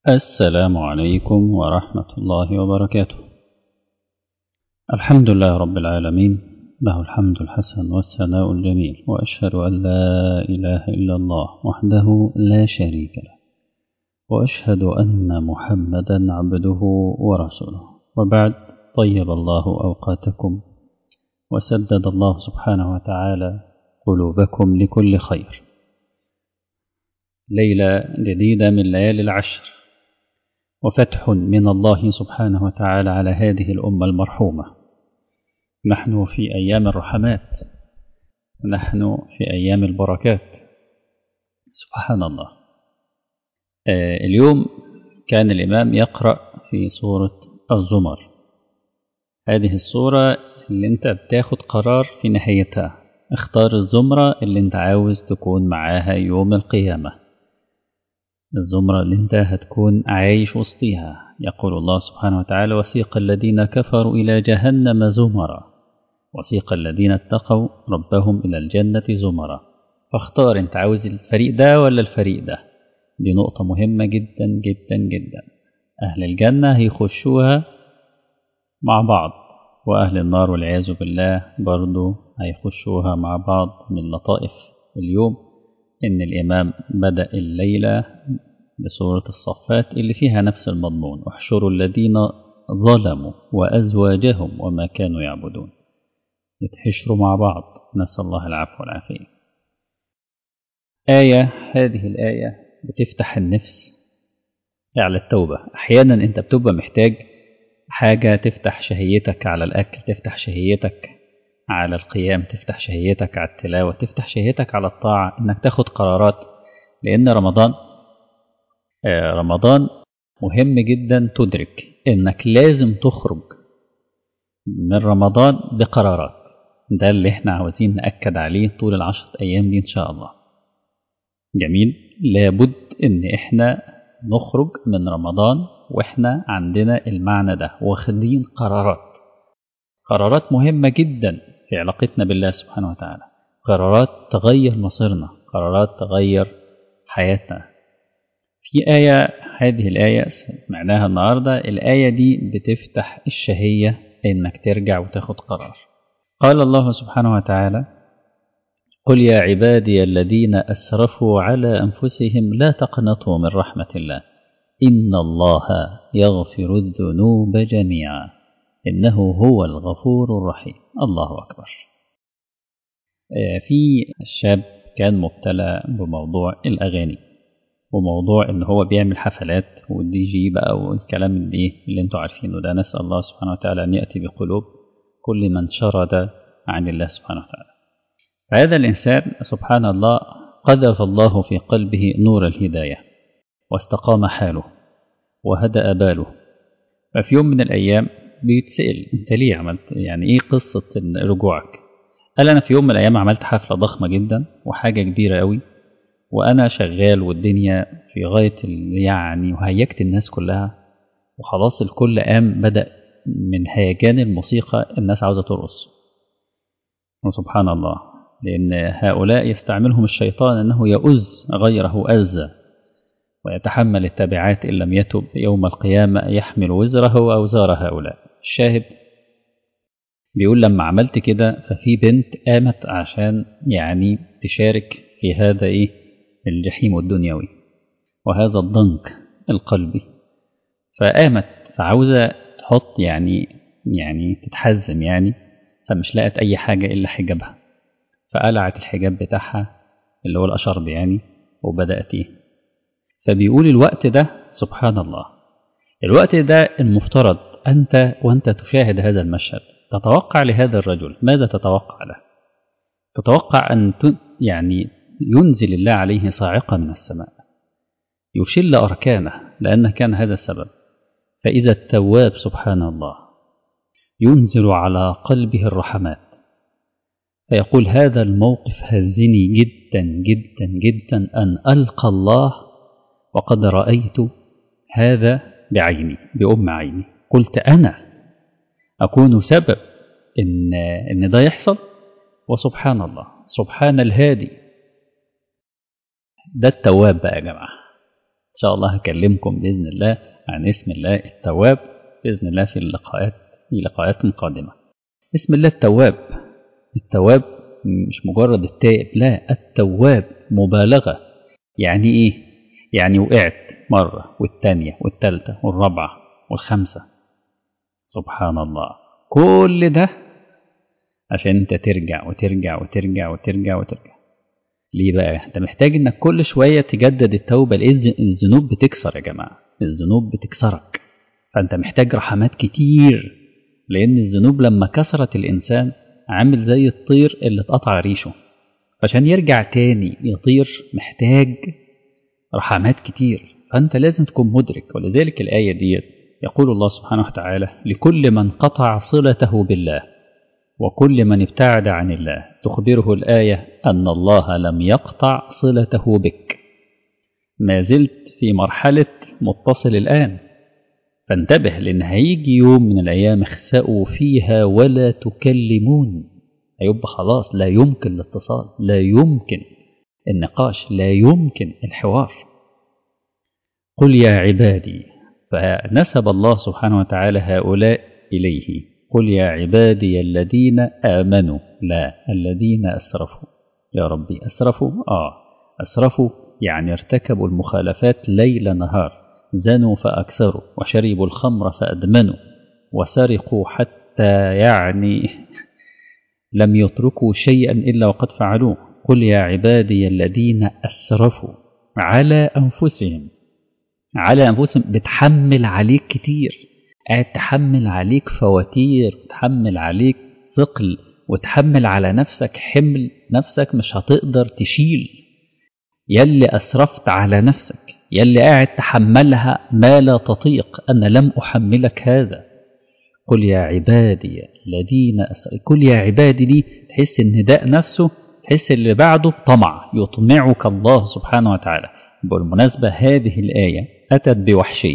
السلام عليكم ورحمة الله وبركاته الحمد لله رب العالمين له الحمد الحسن والثناء الجميل وأشهد أن لا إله إلا الله وحده لا شريك له وأشهد أن محمدا عبده ورسوله وبعد طيب الله أوقاتكم وسدد الله سبحانه وتعالى قلوبكم لكل خير ليلة جديدة من ليالي العشر وفتح من الله سبحانه وتعالى على هذه الأمة المرحومة نحن في أيام الرحمات نحن في أيام البركات سبحان الله آه اليوم كان الإمام يقرأ في سورة الزمر هذه السورة اللي انت بتاخد قرار في نهايتها اختار الزمرة اللي انت عاوز تكون معاها يوم القيامة الزمرة اللي انت هتكون عايش وسطيها يقول الله سبحانه وتعالى وسيق الذين كفروا إلى جهنم زمرا وسيق الذين اتقوا ربهم إلى الجنة زمرا فاختار انت عاوز الفريق ده ولا الفريق ده دي نقطة مهمة جدا جدا جدا أهل الجنة هيخشوها مع بعض وأهل النار والعياذ بالله برضو هيخشوها مع بعض من لطائف اليوم إن الإمام بدأ الليلة بسورة الصفات اللي فيها نفس المضمون احشروا الذين ظلموا وأزواجهم وما كانوا يعبدون يتحشروا مع بعض نسأل الله العفو والعافية آية هذه الآية بتفتح النفس على التوبة أحيانا أنت بتبقى محتاج حاجة تفتح شهيتك على الأكل تفتح شهيتك على القيام تفتح شهيتك على التلاوة تفتح شهيتك على الطاعة إنك تاخد قرارات لأن رمضان آه رمضان مهم جدا تدرك إنك لازم تخرج من رمضان بقرارات ده اللي احنا عاوزين نأكد عليه طول العشرة أيام دي إن شاء الله جميل لابد إن احنا نخرج من رمضان واحنا عندنا المعنى ده واخدين قرارات قرارات مهمة جدا في علاقتنا بالله سبحانه وتعالى قرارات تغير مصيرنا قرارات تغير حياتنا في آية هذه الآية معناها النهاردة الآية دي بتفتح الشهية إنك ترجع وتاخد قرار قال الله سبحانه وتعالى قل يا عبادي الذين أسرفوا على أنفسهم لا تقنطوا من رحمة الله إن الله يغفر الذنوب جميعا إنه هو الغفور الرحيم الله أكبر في شاب كان مبتلى بموضوع الأغاني وموضوع إن هو بيعمل حفلات والدي جي بقى والكلام اللي, اللي انتوا عارفينه ده نسأل الله سبحانه وتعالى أن يأتي بقلوب كل من شرد عن الله سبحانه وتعالى فهذا الإنسان سبحان الله قذف الله في قلبه نور الهداية واستقام حاله وهدأ باله ففي يوم من الأيام بيتسأل أنت ليه عملت يعني إيه قصة رجوعك قال أنا في يوم من الأيام عملت حفلة ضخمة جدا وحاجة كبيرة قوي وأنا شغال والدنيا في غاية يعني وهيجت الناس كلها وخلاص الكل قام بدأ من هيجان الموسيقى الناس عاوزة ترقص وسبحان الله لأن هؤلاء يستعملهم الشيطان أنه يؤز غيره أذى ويتحمل التبعات إن لم يتب يوم القيامة يحمل وزره وأوزار هؤلاء الشاهد بيقول لما عملت كده ففي بنت قامت عشان يعني تشارك في هذا إيه الجحيم الدنيوي وهذا الضنك القلبي فقامت فعاوزة تحط يعني يعني تتحزم يعني فمش لقت أي حاجة إلا حجابها فقلعت الحجاب بتاعها اللي هو الأشرب يعني وبدأت إيه فبيقول الوقت ده سبحان الله الوقت ده المفترض أنت وأنت تشاهد هذا المشهد تتوقع لهذا الرجل ماذا تتوقع له تتوقع أن يعني ينزل الله عليه صاعقة من السماء يشل أركانه لأن كان هذا السبب فإذا التواب سبحان الله ينزل على قلبه الرحمات فيقول هذا الموقف هزني جدا جدا جدا أن ألقى الله وقد رأيت هذا بعيني بأم عيني قلت أنا أكون سبب إن, إن ده يحصل وسبحان الله سبحان الهادي ده التواب بقى يا جماعة إن شاء الله هكلمكم بإذن الله عن اسم الله التواب بإذن الله في اللقاءات في لقاءات قادمة اسم الله التواب التواب مش مجرد التائب لا التواب مبالغة يعني إيه يعني وقعت مرة والتانية والتالتة والرابعة والخامسة سبحان الله كل ده عشان انت ترجع وترجع وترجع وترجع وترجع ليه بقى انت محتاج انك كل شوية تجدد التوبة لان الذنوب بتكسر يا جماعة الذنوب بتكسرك فانت محتاج رحمات كتير لان الذنوب لما كسرت الانسان عامل زي الطير اللي اتقطع ريشه عشان يرجع تاني يطير محتاج رحمات كتير فانت لازم تكون مدرك ولذلك الآية دي يقول الله سبحانه وتعالى لكل من قطع صلته بالله وكل من ابتعد عن الله تخبره الآية أن الله لم يقطع صلته بك ما زلت في مرحلة متصل الآن فانتبه لأن هيجي يوم من الأيام اخسأوا فيها ولا تكلمون هيبقى خلاص لا يمكن الاتصال لا يمكن النقاش لا يمكن الحوار قل يا عبادي فنسب الله سبحانه وتعالى هؤلاء إليه قل يا عبادي الذين آمنوا لا الذين أسرفوا يا ربي أسرفوا آه أسرفوا يعني ارتكبوا المخالفات ليل نهار زنوا فأكثروا وشربوا الخمر فأدمنوا وسرقوا حتى يعني لم يتركوا شيئا إلا وقد فعلوه قل يا عبادي الذين أسرفوا على أنفسهم على أنفسهم بتحمل عليك كتير قاعد تحمل عليك فواتير وتحمل عليك ثقل وتحمل على نفسك حمل نفسك مش هتقدر تشيل يلي أسرفت على نفسك يلي قاعد تحملها ما لا تطيق أنا لم أحملك هذا قل يا عبادي الذين أسرفوا قل يا عبادي دي تحس ان ده نفسه تحس اللي بعده طمع يطمعك الله سبحانه وتعالى بالمناسبة هذه الآية أتت بوحشي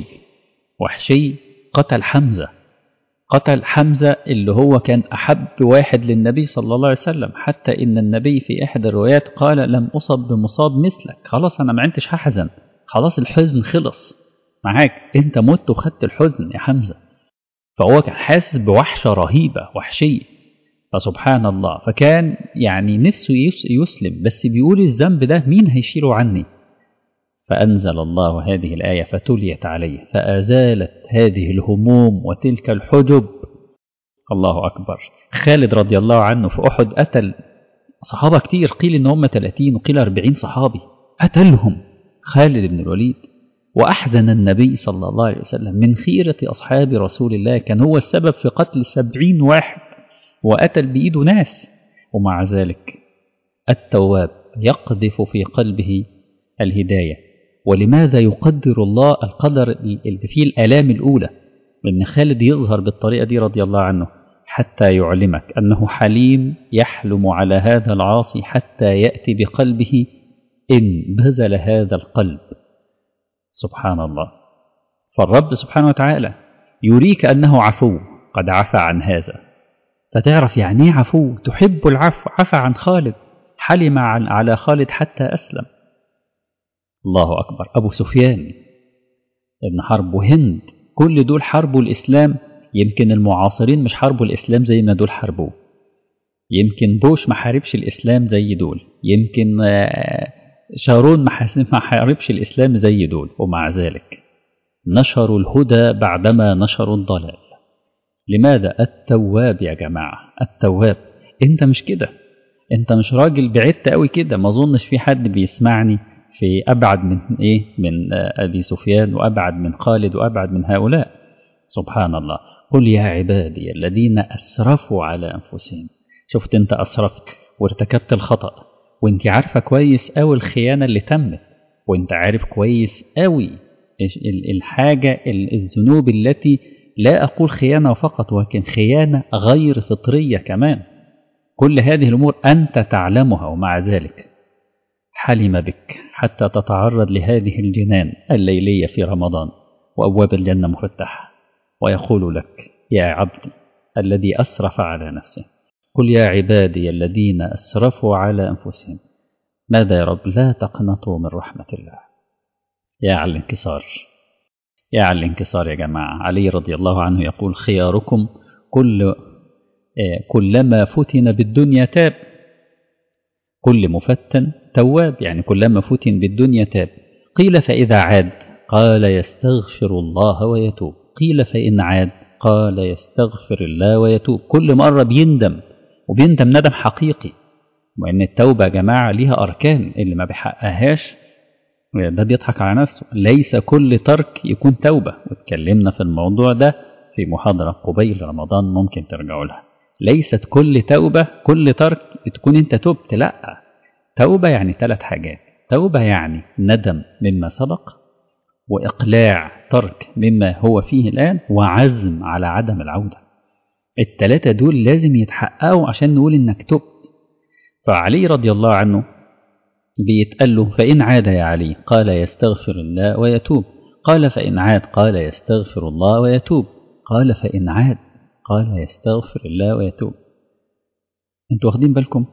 وحشي قتل حمزة قتل حمزة اللي هو كان أحب واحد للنبي صلى الله عليه وسلم حتى إن النبي في إحدى الروايات قال لم أصب بمصاب مثلك خلاص أنا ما عندش هحزن خلاص الحزن خلص معاك أنت مت وخدت الحزن يا حمزة فهو كان حاسس بوحشة رهيبة وحشية فسبحان الله فكان يعني نفسه يسلم بس بيقول الذنب ده مين هيشيله عني فأنزل الله هذه الآية فتليت عليه فأزالت هذه الهموم وتلك الحجب الله أكبر خالد رضي الله عنه في أحد قتل صحابة كتير قيل إن هم 30 وقيل 40 صحابي قتلهم خالد بن الوليد وأحزن النبي صلى الله عليه وسلم من خيرة أصحاب رسول الله كان هو السبب في قتل سبعين واحد وقتل بإيده ناس ومع ذلك التواب يقذف في قلبه الهداية ولماذا يقدر الله القدر اللي فيه الآلام الأولى لأن خالد يظهر بالطريقة دي رضي الله عنه حتى يعلمك أنه حليم يحلم على هذا العاصي حتى يأتي بقلبه إن بذل هذا القلب سبحان الله فالرب سبحانه وتعالى يريك أنه عفو قد عفى عن هذا فتعرف يعني عفو تحب العفو عفى عن خالد حلم عن على خالد حتى أسلم الله أكبر أبو سفيان ابن حرب وهند كل دول حاربوا الإسلام يمكن المعاصرين مش حاربوا الإسلام زي ما دول حاربوه يمكن بوش ما حاربش الإسلام زي دول يمكن شارون ما حاربش الإسلام زي دول ومع ذلك نشروا الهدى بعدما نشروا الضلال لماذا التواب يا جماعة التواب انت مش كده انت مش راجل بعدت قوي كده ما اظنش في حد بيسمعني في ابعد من ايه من ابي سفيان وابعد من خالد وابعد من هؤلاء سبحان الله قل يا عبادي الذين اسرفوا على انفسهم شفت انت اسرفت وارتكبت الخطأ وانت عارفة كويس قوي الخيانة اللي تمت وانت عارف كويس قوي الحاجة الذنوب التي لا أقول خيانة فقط ولكن خيانة غير فطرية كمان كل هذه الأمور أنت تعلمها ومع ذلك حلم بك حتى تتعرض لهذه الجنان الليلية في رمضان وأبواب الجنة مفتحة ويقول لك يا عبدي الذي أسرف على نفسه قل يا عبادي الذين أسرفوا على أنفسهم ماذا يا رب لا تقنطوا من رحمة الله يا على الانكسار يا على الانكسار يا جماعة علي رضي الله عنه يقول خياركم كل كلما فتن بالدنيا تاب كل مفتن تواب يعني كلما فتن بالدنيا تاب قيل فإذا عاد قال يستغفر الله ويتوب قيل فإن عاد قال يستغفر الله ويتوب كل مرة بيندم وبيندم ندم حقيقي وإن التوبة يا جماعة ليها أركان اللي ما بيحققهاش ده بيضحك على نفسه ليس كل ترك يكون توبة واتكلمنا في الموضوع ده في محاضرة قبيل رمضان ممكن ترجعوا لها ليست كل توبة كل ترك تكون انت تبت لا توبة يعني ثلاث حاجات توبة يعني ندم مما سبق وإقلاع ترك مما هو فيه الآن وعزم على عدم العودة التلاتة دول لازم يتحققوا عشان نقول إنك تبت فعلي رضي الله عنه بيتقال له فإن عاد يا علي قال يستغفر الله ويتوب قال فإن عاد قال يستغفر الله ويتوب قال فإن عاد قال يستغفر الله ويتوب انتوا واخدين بالكم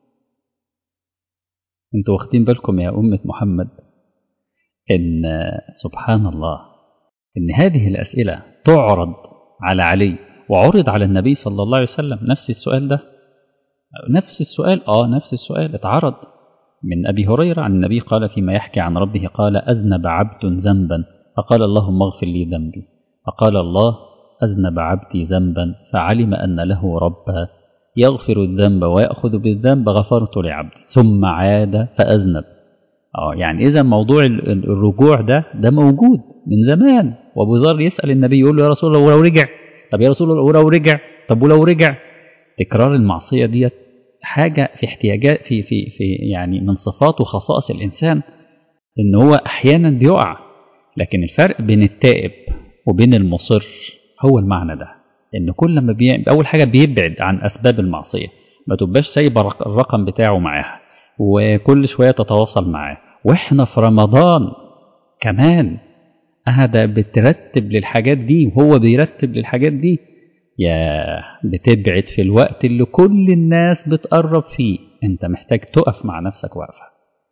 انتوا واخدين بالكم يا أمة محمد إن سبحان الله إن هذه الأسئلة تعرض على علي وعرض على النبي صلى الله عليه وسلم نفس السؤال ده نفس السؤال آه نفس السؤال اتعرض من أبي هريرة عن النبي قال فيما يحكي عن ربه قال أذنب عبد ذنبا فقال اللهم اغفر لي ذنبي فقال الله أذنب عبدي ذنبا فعلم أن له ربا يغفر الذنب ويأخذ بالذنب غفرت لعبدي ثم عاد فأذنب اه يعني إذا موضوع الرجوع ده ده موجود من زمان وأبو ذر يسأل النبي يقول له يا رسول الله ولو رجع طب يا رسول الله ولو رجع طب ولو رجع تكرار المعصية ديت حاجة في احتياجات في في في يعني من صفات وخصائص الإنسان إن هو أحيانا بيقع لكن الفرق بين التائب وبين المصر هو المعنى ده إن كل ما بي... أول حاجة بيبعد عن أسباب المعصية ما تبقاش سايب الرقم بتاعه معاها وكل شوية تتواصل معاه وإحنا في رمضان كمان هذا بترتب للحاجات دي وهو بيرتب للحاجات دي يا بتبعد في الوقت اللي كل الناس بتقرب فيه انت محتاج تقف مع نفسك وقفة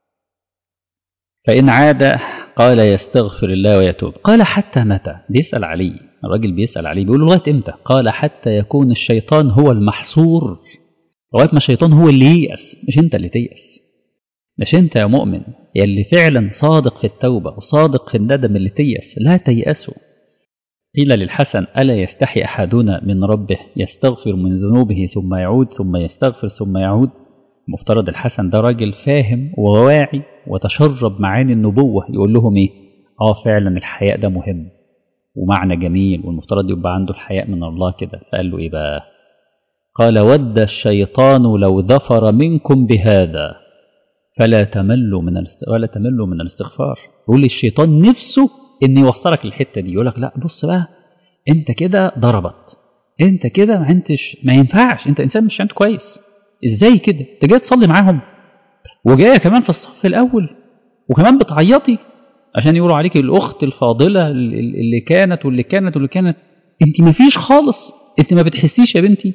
فإن عاد قال يستغفر الله ويتوب قال حتى متى بيسأل علي الراجل بيسأل علي بيقول له لغاية امتى قال حتى يكون الشيطان هو المحصور لغاية ما الشيطان هو اللي ييأس مش انت اللي تيأس مش انت يا مؤمن يلي فعلا صادق في التوبة وصادق في الندم اللي تيأس لا تيأسوا قيل للحسن ألا يستحي أحدنا من ربه يستغفر من ذنوبه ثم يعود ثم يستغفر ثم يعود مفترض الحسن ده راجل فاهم وواعي وتشرب معاني النبوة يقول لهم إيه آه فعلا الحياء ده مهم ومعنى جميل والمفترض يبقى عنده الحياء من الله كده فقال له إيه بقى قال ود الشيطان لو ظفر منكم بهذا فلا تملوا من الاست... ولا تملوا من الاستغفار يقول الشيطان نفسه ان يوصلك للحته دي يقول لك لا بص بقى انت كده ضربت انت كده ما انتش ما ينفعش انت انسان مش انت كويس ازاي كده انت جاي تصلي معاهم وجايه كمان في الصف الاول وكمان بتعيطي عشان يقولوا عليك الاخت الفاضله اللي كانت واللي كانت واللي كانت انت ما فيش خالص انت ما بتحسيش يا بنتي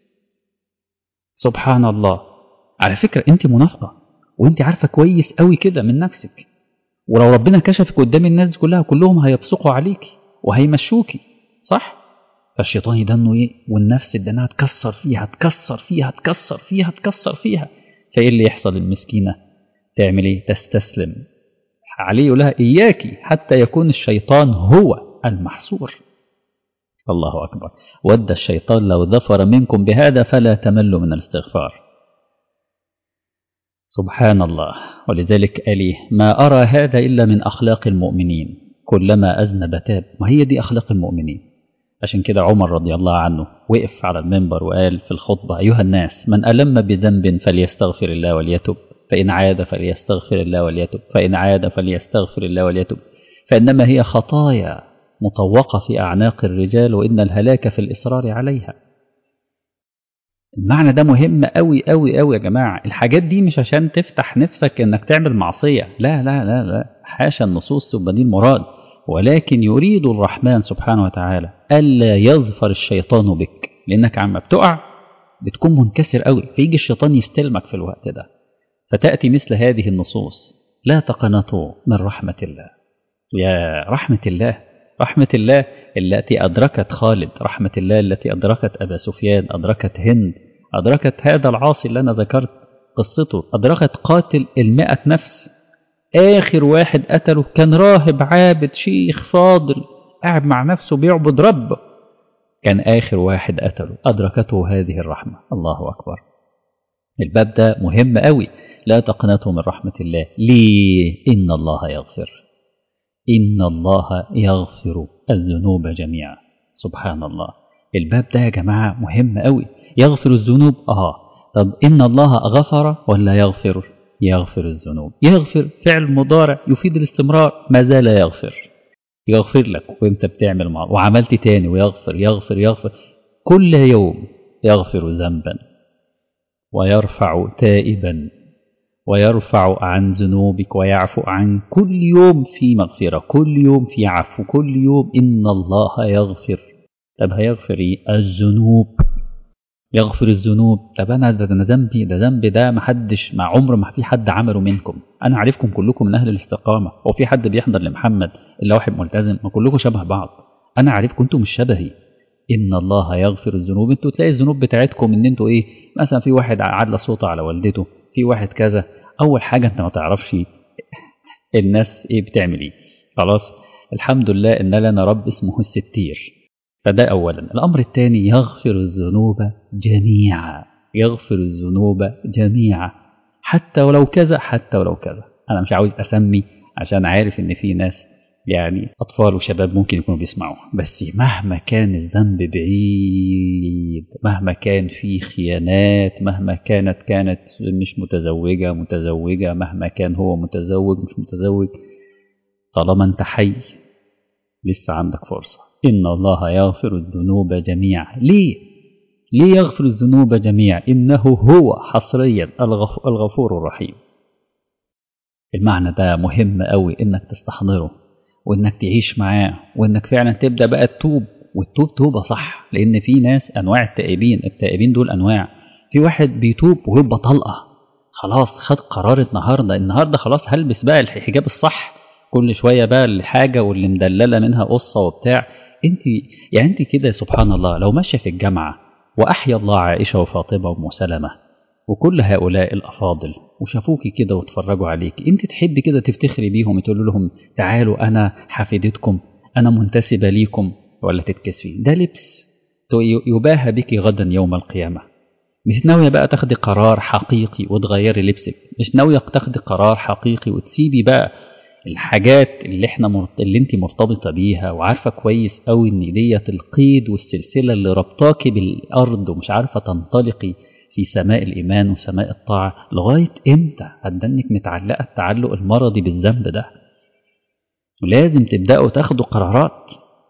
سبحان الله على فكره انت منافقه وانت عارفه كويس قوي كده من نفسك ولو ربنا كشفك قدام الناس دي كلها كلهم هيبصقوا عليكي وهيمشوكي صح فالشيطان يدنه ايه والنفس انها تكسر فيها تكسر فيها تكسر فيها تكسر فيها فايه اللي يحصل المسكينه تعمل ايه تستسلم عليه يقول لها اياكي حتى يكون الشيطان هو المحصور الله اكبر ود الشيطان لو ظفر منكم بهذا فلا تملوا من الاستغفار سبحان الله ولذلك قال ما أرى هذا إلا من أخلاق المؤمنين كلما أذنب تاب وهي دي أخلاق المؤمنين عشان كده عمر رضي الله عنه وقف على المنبر وقال في الخطبة أيها الناس من ألم بذنب فليستغفر الله وليتب فإن عاد فليستغفر الله وليتب فإن عاد فليستغفر الله وليتب فإنما هي خطايا مطوقة في أعناق الرجال وإن الهلاك في الإصرار عليها المعنى ده مهم قوي قوي قوي يا جماعة الحاجات دي مش عشان تفتح نفسك انك تعمل معصية لا لا لا لا حاشا النصوص تبقى دي المراد ولكن يريد الرحمن سبحانه وتعالى ألا يظفر الشيطان بك لأنك عما بتقع بتكون منكسر قوي فيجي الشيطان يستلمك في الوقت ده فتأتي مثل هذه النصوص لا تقنطوا من رحمة الله يا رحمة الله رحمة الله التي أدركت خالد رحمة الله التي أدركت أبا سفيان أدركت هند أدركت هذا العاصي اللي أنا ذكرت قصته أدركت قاتل المئة نفس آخر واحد قتله كان راهب عابد شيخ فاضل قاعد مع نفسه بيعبد رب كان آخر واحد قتله أدركته هذه الرحمة الله أكبر الباب ده مهم قوي لا تقنطوا من رحمة الله ليه إن الله يغفر إن الله يغفر الذنوب جميعا سبحان الله الباب ده يا جماعة مهم قوي يغفر الذنوب آه طب إن الله غفر ولا يغفر يغفر الذنوب يغفر فعل مضارع يفيد الاستمرار ما زال يغفر يغفر لك وانت بتعمل معه وعملت تاني ويغفر يغفر يغفر كل يوم يغفر ذنبا ويرفع تائبا ويرفع عن ذنوبك ويعفو عن كل يوم في مغفرة كل يوم في عفو كل يوم إن الله يغفر طب هيغفر ايه الذنوب يغفر الذنوب طب انا ده انا ذنبي ده ذنبي ده ما حدش مع عمر ما في حد عمله منكم انا عارفكم كلكم من اهل الاستقامه هو في حد بيحضر لمحمد الا واحد ملتزم ما كلكم شبه بعض انا عارفكم انتم مش شبهي ان الله يغفر الذنوب انتوا تلاقي الذنوب بتاعتكم ان انتوا ايه مثلا في واحد عدل صوته على والدته في واحد كذا اول حاجه انت ما تعرفش الناس ايه بتعمل ايه خلاص الحمد لله ان لنا رب اسمه الستير فده اولا الامر الثاني يغفر الذنوب جميعا يغفر الذنوب جميعا حتى ولو كذا حتى ولو كذا انا مش عاوز اسمي عشان عارف ان في ناس يعني اطفال وشباب ممكن يكونوا بيسمعوا بس مهما كان الذنب بعيد مهما كان في خيانات مهما كانت كانت مش متزوجه متزوجه مهما كان هو متزوج مش متزوج طالما انت حي لسه عندك فرصه إن الله يغفر الذنوب جميعا ليه؟ ليه يغفر الذنوب جميعا؟ إنه هو حصريا الغف... الغفور الرحيم المعنى ده مهم قوي إنك تستحضره وإنك تعيش معاه وإنك فعلا تبدأ بقى تتوب والتوب توبة صح لأن في ناس أنواع التائبين التائبين دول أنواع في واحد بيتوب ويبقى طلقة خلاص خد قرار النهاردة النهاردة خلاص هلبس بقى الحجاب الصح كل شوية بقى الحاجة واللي مدللة منها قصة وبتاع انت يعني انت كده سبحان الله لو ماشيه في الجامعه واحيا الله عائشه وفاطمه وام سلمه وكل هؤلاء الافاضل وشافوكي كده واتفرجوا عليك انت تحبي كده تفتخري بيهم تقول لهم تعالوا انا حفيدتكم انا منتسبه ليكم ولا تتكسفي ده لبس يباهى بك غدا يوم القيامه مش ناويه بقى تاخدي قرار حقيقي وتغيري لبسك مش ناويه تاخدي قرار حقيقي وتسيبي بقى الحاجات اللي احنا مرت... اللي انت مرتبطه بيها وعارفه كويس قوي ان ديت القيد والسلسله اللي ربطاكي بالارض ومش عارفه تنطلقي في سماء الايمان وسماء الطاعه لغايه امتى هتدنك متعلقه التعلق المرضي بالذنب ده لازم تبداوا تاخدوا قرارات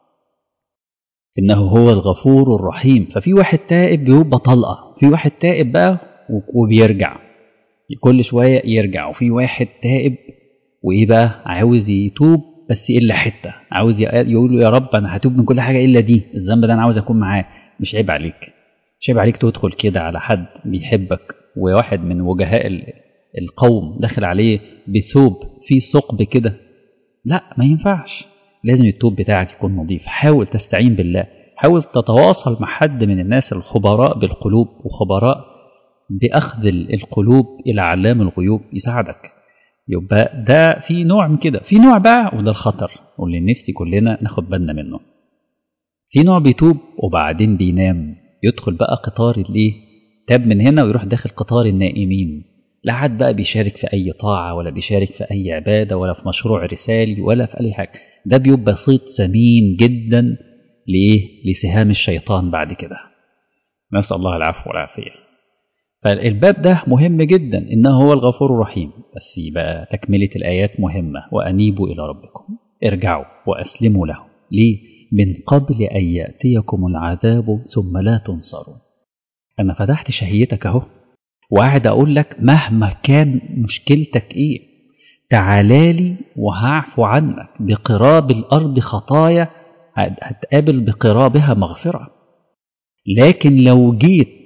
انه هو الغفور الرحيم ففي واحد تائب بيبقى طلقه في واحد تائب بقى وبيرجع كل شويه يرجع وفي واحد تائب وايه بقى عاوز يتوب بس الا حته عاوز يقول له يا رب انا هتوب من كل حاجه الا دي الذنب ده انا عاوز اكون معاه مش عيب عليك مش عيب عليك تدخل كده على حد بيحبك وواحد من وجهاء القوم داخل عليه بثوب فيه ثقب كده لا ما ينفعش لازم التوب بتاعك يكون نظيف حاول تستعين بالله حاول تتواصل مع حد من الناس الخبراء بالقلوب وخبراء باخذ القلوب الى علام الغيوب يساعدك يبقى ده في نوع من كده في نوع بقى وده الخطر واللي نفسي كلنا ناخد بالنا منه في نوع بيتوب وبعدين بينام يدخل بقى قطار الايه تاب من هنا ويروح داخل قطار النائمين لا عاد بقى بيشارك في اي طاعه ولا بيشارك في اي عباده ولا في مشروع رسالي ولا في اي حاجه ده بيبقى صيت ثمين جدا لايه لسهام الشيطان بعد كده نسال الله العفو والعافيه فالباب ده مهم جدا إنه هو الغفور الرحيم بس يبقى تكملة الآيات مهمة وأنيبوا إلى ربكم ارجعوا وأسلموا له ليه؟ من قبل أن يأتيكم العذاب ثم لا تنصروا أنا فتحت شهيتك أهو وقاعد أقول لك مهما كان مشكلتك إيه تعالالي وهعفو عنك بقراب الأرض خطايا هتقابل بقرابها مغفرة لكن لو جيت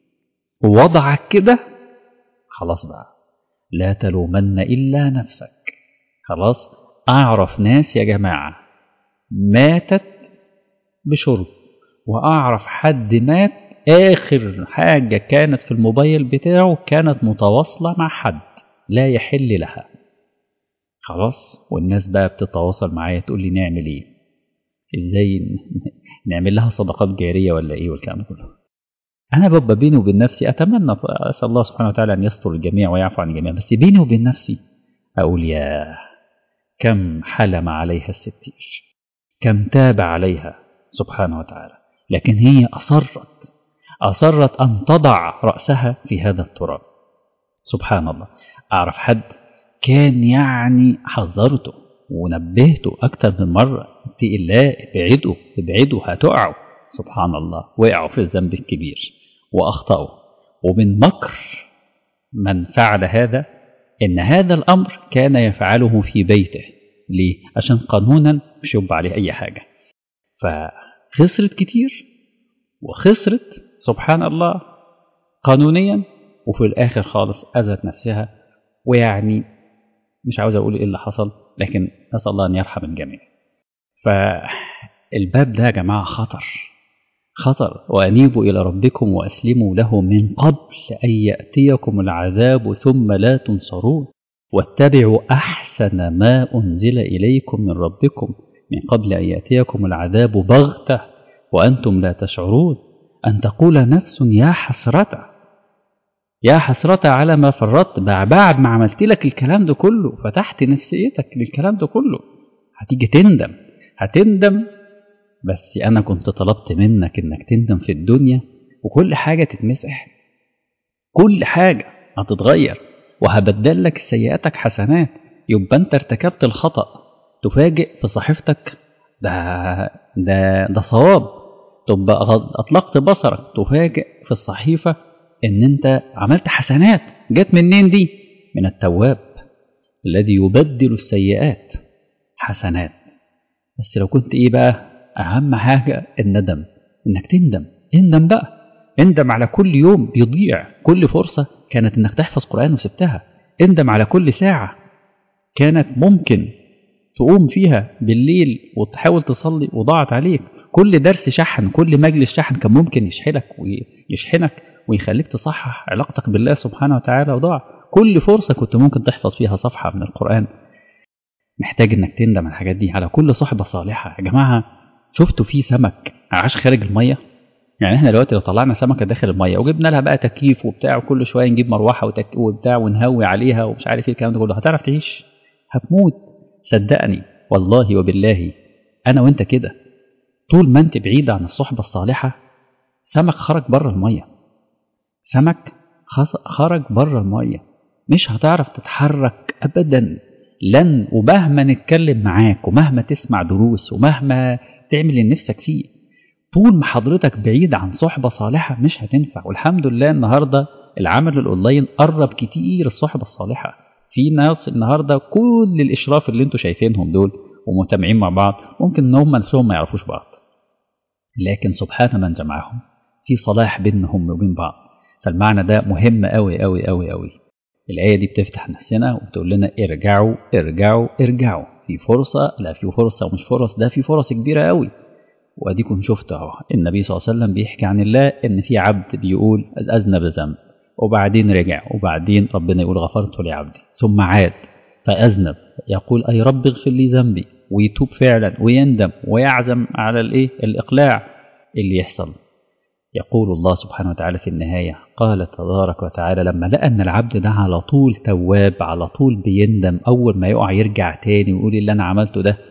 ووضعك كده خلاص بقى لا تلومن إلا نفسك خلاص أعرف ناس يا جماعة ماتت بشرب وأعرف حد مات آخر حاجة كانت في الموبايل بتاعه كانت متواصلة مع حد لا يحل لها خلاص والناس بقى بتتواصل معايا تقول لي نعمل ايه ازاي نعمل لها صدقات جارية ولا ايه والكلام ده كله انا ببقى بيني وبين نفسي اتمنى اسال الله سبحانه وتعالى ان يستر الجميع ويعفو عن الجميع بس بيني وبين نفسي اقول يا كم حلم عليها الستير كم تاب عليها سبحانه وتعالى لكن هي اصرت اصرت ان تضع راسها في هذا التراب سبحان الله اعرف حد كان يعني حذرته ونبهته أكتر من مرة اتقي الله ابعدوا ابعدوا هتقعوا سبحان الله وقعوا في الذنب الكبير وأخطأوا ومن مكر من فعل هذا إن هذا الأمر كان يفعله في بيته ليه؟ عشان قانونا مش يبقى عليه أي حاجة فخسرت كتير وخسرت سبحان الله قانونيا وفي الآخر خالص أذت نفسها ويعني مش عاوز أقول إيه اللي حصل لكن نسأل الله أن يرحم الجميع فالباب ده يا جماعة خطر خطر وأنيبوا إلى ربكم وأسلموا له من قبل أن يأتيكم العذاب ثم لا تنصرون واتبعوا أحسن ما أنزل إليكم من ربكم من قبل أن يأتيكم العذاب بغتة وأنتم لا تشعرون أن تقول نفس يا حسرة يا حسرة على ما فرطت بعد ما عملت لك الكلام ده كله فتحت نفسيتك للكلام ده كله هتيجي تندم هتندم بس أنا كنت طلبت منك إنك تندم في الدنيا وكل حاجة تتمسح كل حاجة هتتغير وهبدل لك سيئاتك حسنات يبقى أنت ارتكبت الخطأ تفاجئ في صحيفتك ده ده ده صواب تبقى أطلقت بصرك تفاجئ في الصحيفة ان انت عملت حسنات جت منين دي من التواب الذي يبدل السيئات حسنات بس لو كنت ايه بقى اهم حاجة الندم انك تندم اندم بقى اندم على كل يوم بيضيع كل فرصة كانت انك تحفظ قرآن وسبتها اندم على كل ساعة كانت ممكن تقوم فيها بالليل وتحاول تصلي وضاعت عليك كل درس شحن كل مجلس شحن كان ممكن يشحنك ويشحنك ويخليك تصحح علاقتك بالله سبحانه وتعالى وضاع كل فرصة كنت ممكن تحفظ فيها صفحة من القرآن محتاج انك تندم على الحاجات دي على كل صحبة صالحة يا جماعة شفتوا في سمك عاش خارج المية يعني احنا دلوقتي لو طلعنا سمكة داخل المية وجبنا لها بقى تكييف وبتاع وكل شوية نجيب مروحة وتك... وبتاع ونهوي عليها ومش عارف ايه الكلام ده كله هتعرف تعيش هتموت صدقني والله وبالله انا وانت كده طول ما انت بعيد عن الصحبة الصالحة سمك خرج بره المية سمك خرج بره المية مش هتعرف تتحرك أبدا لن ومهما نتكلم معاك ومهما تسمع دروس ومهما تعمل اللي نفسك فيه طول ما حضرتك بعيد عن صحبة صالحة مش هتنفع والحمد لله النهاردة العمل الأونلاين قرب كتير الصحبة الصالحة في ناس النهاردة كل الإشراف اللي انتوا شايفينهم دول ومجتمعين مع بعض ممكن ان هم نفسهم ما يعرفوش بعض لكن سبحان من جمعهم في صلاح بينهم وبين بعض فالمعنى ده مهم قوي قوي قوي قوي الآية دي بتفتح نفسنا وبتقول لنا ارجعوا ارجعوا ارجعوا في فرصة لا في فرصة ومش فرص ده في فرص كبيرة قوي واديكم شفتوا اهو النبي صلى الله عليه وسلم بيحكي عن الله ان في عبد بيقول اذنب ذنب وبعدين رجع وبعدين ربنا يقول غفرت لعبدي ثم عاد فاذنب يقول اي رب اغفر لي ذنبي ويتوب فعلا ويندم ويعزم على الايه الاقلاع اللي يحصل يقول الله سبحانه وتعالى في النهاية قال تبارك وتعالى لما لقى أن العبد ده على طول تواب على طول بيندم أول ما يقع يرجع تاني ويقول اللي أنا عملته ده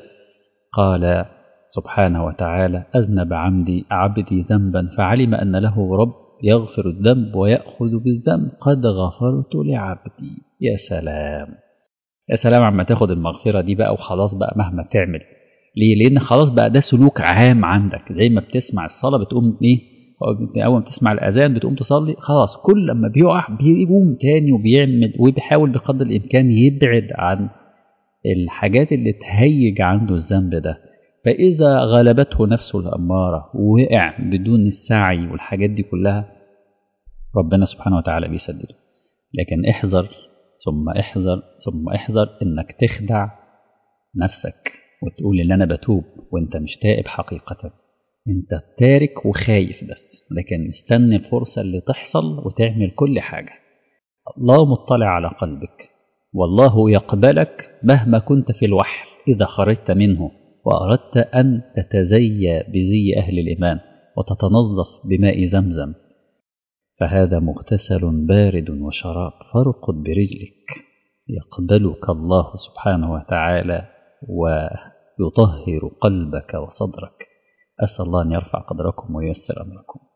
قال سبحانه وتعالى أذنب عمدي عبدي ذنبا فعلم أن له رب يغفر الذنب ويأخذ بالذنب قد غفرت لعبدي يا سلام يا سلام عما تاخد المغفرة دي بقى وخلاص بقى مهما تعمل ليه؟ لأن خلاص بقى ده سلوك عام عندك زي ما بتسمع الصلاة بتقوم إيه اول ما تسمع الاذان بتقوم تصلي خلاص كل لما بيقع بيقوم تاني وبيعمل وبيحاول بقدر الامكان يبعد عن الحاجات اللي تهيج عنده الذنب ده فاذا غلبته نفسه الاماره ووقع بدون السعي والحاجات دي كلها ربنا سبحانه وتعالى بيسدده لكن احذر ثم احذر ثم احذر انك تخدع نفسك وتقول ان انا بتوب وانت مش تائب حقيقة انت تارك وخايف بس لكن استنى الفرصة اللي تحصل وتعمل كل حاجة الله مطلع على قلبك والله يقبلك مهما كنت في الوحل إذا خرجت منه وأردت أن تتزي بزي أهل الإيمان وتتنظف بماء زمزم فهذا مغتسل بارد وشراب فارقد برجلك يقبلك الله سبحانه وتعالى ويطهر قلبك وصدرك أسأل الله أن يرفع قدركم وييسر أمركم